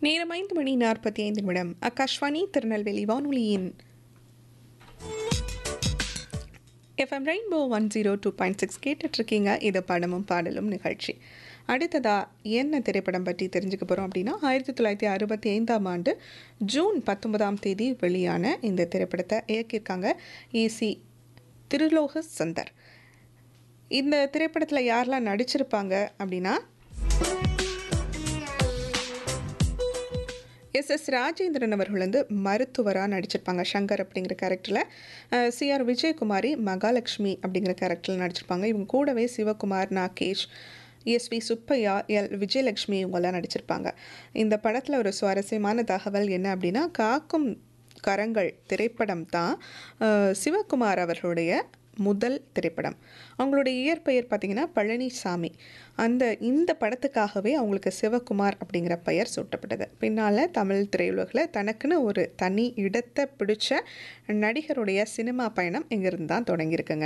நேரம் ஐந்து மணி நாற்பத்தி ஐந்து நிமிடம் ஆகாஷ்வாணி திருநெல்வேலி வானொலியின் FM Rainbow one zero two point six கேட்டுட்ருக்கீங்க இது படமும் பாடலும் நிகழ்ச்சி அடுத்ததா என்ன திரைப்படம் பற்றி தெரிஞ்சுக்க போகிறோம் அப்படின்னா ஆயிரத்தி தொள்ளாயிரத்தி அறுபத்தி ஐந்தாம் ஆண்டு ஜூன் பத்தொன்பதாம் தேதி வெளியான இந்த திரைப்படத்தை இயக்கியிருக்காங்க ஏசி திருலோக சுந்தர் இந்த திரைப்படத்தில் யாரெல்லாம் நடிச்சிருப்பாங்க அப்படின்னா எஸ் எஸ் ராஜேந்திரன் அவர்கள் வந்து மருத்துவராக நடிச்சிருப்பாங்க சங்கர் அப்படிங்கிற கேரக்டரில் சிஆர் விஜயகுமாரி மகாலட்சுமி அப்படிங்கிற கேரக்டரில் நடிச்சிருப்பாங்க இவங்க கூடவே சிவகுமார் நாகேஷ் எஸ்வி சுப்பையா எல் விஜயலட்சுமி இவங்கெல்லாம் நடிச்சிருப்பாங்க இந்த படத்தில் ஒரு சுவாரஸ்யமான தகவல் என்ன அப்படின்னா காக்கும் கரங்கள் திரைப்படம் தான் அஹ், சிவகுமார் அவர்களுடைய முதல் திரைப்படம் அவங்களுடைய இயற்பெயர் பார்த்தீங்கன்னா பழனிசாமி அந்த இந்த படத்துக்காகவே அவங்களுக்கு சிவகுமார் அப்படிங்கிற பெயர் சூட்டப்பட்டது பின்னால் தமிழ் திரையுலகில் தனக்குன்னு ஒரு தனி இடத்தை பிடிச்ச நடிகருடைய சினிமா பயணம் இங்கிருந்து தான் தொடங்கியிருக்குங்க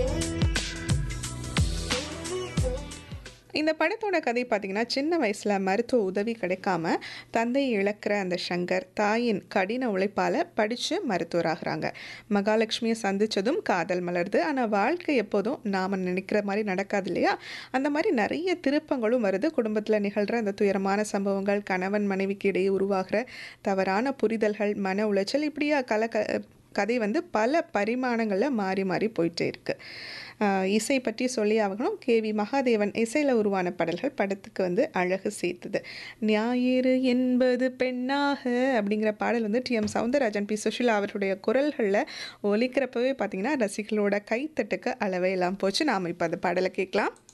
இந்த படத்தோட கதை பார்த்தீங்கன்னா சின்ன வயசில் மருத்துவ உதவி கிடைக்காம தந்தையை இழக்கிற அந்த சங்கர் தாயின் கடின உழைப்பால் படித்து மருத்துவராகிறாங்க மகாலட்சுமியை சந்தித்ததும் காதல் மலருது ஆனால் வாழ்க்கை எப்போதும் நாம் நினைக்கிற மாதிரி நடக்காது இல்லையா அந்த மாதிரி நிறைய திருப்பங்களும் வருது குடும்பத்தில் நிகழ்கிற அந்த துயரமான சம்பவங்கள் கணவன் மனைவிக்கு இடையே உருவாகிற தவறான புரிதல்கள் மன உளைச்சல் இப்படியா கல க கதை வந்து பல பரிமாணங்களில் மாறி மாறி போயிட்டே இருக்கு ஆஹ் இசை பற்றி சொல்லி ஆகணும் கேவி மகாதேவன் இசையில் உருவான பாடல்கள் படத்துக்கு வந்து அழகு சேர்த்தது ஞாயிறு என்பது பெண்ணாக அப்படிங்கிற பாடல் வந்து T M Soundararajan P Susheela அவருடைய குரல்களில் ஒலிக்கிறப்பவே பார்த்தீங்கன்னா ரசிகர்களோட கைத்தட்டுக்கு அளவே எல்லாம் போச்சு நாம் இப்போ அந்த பாடலை கேட்கலாம்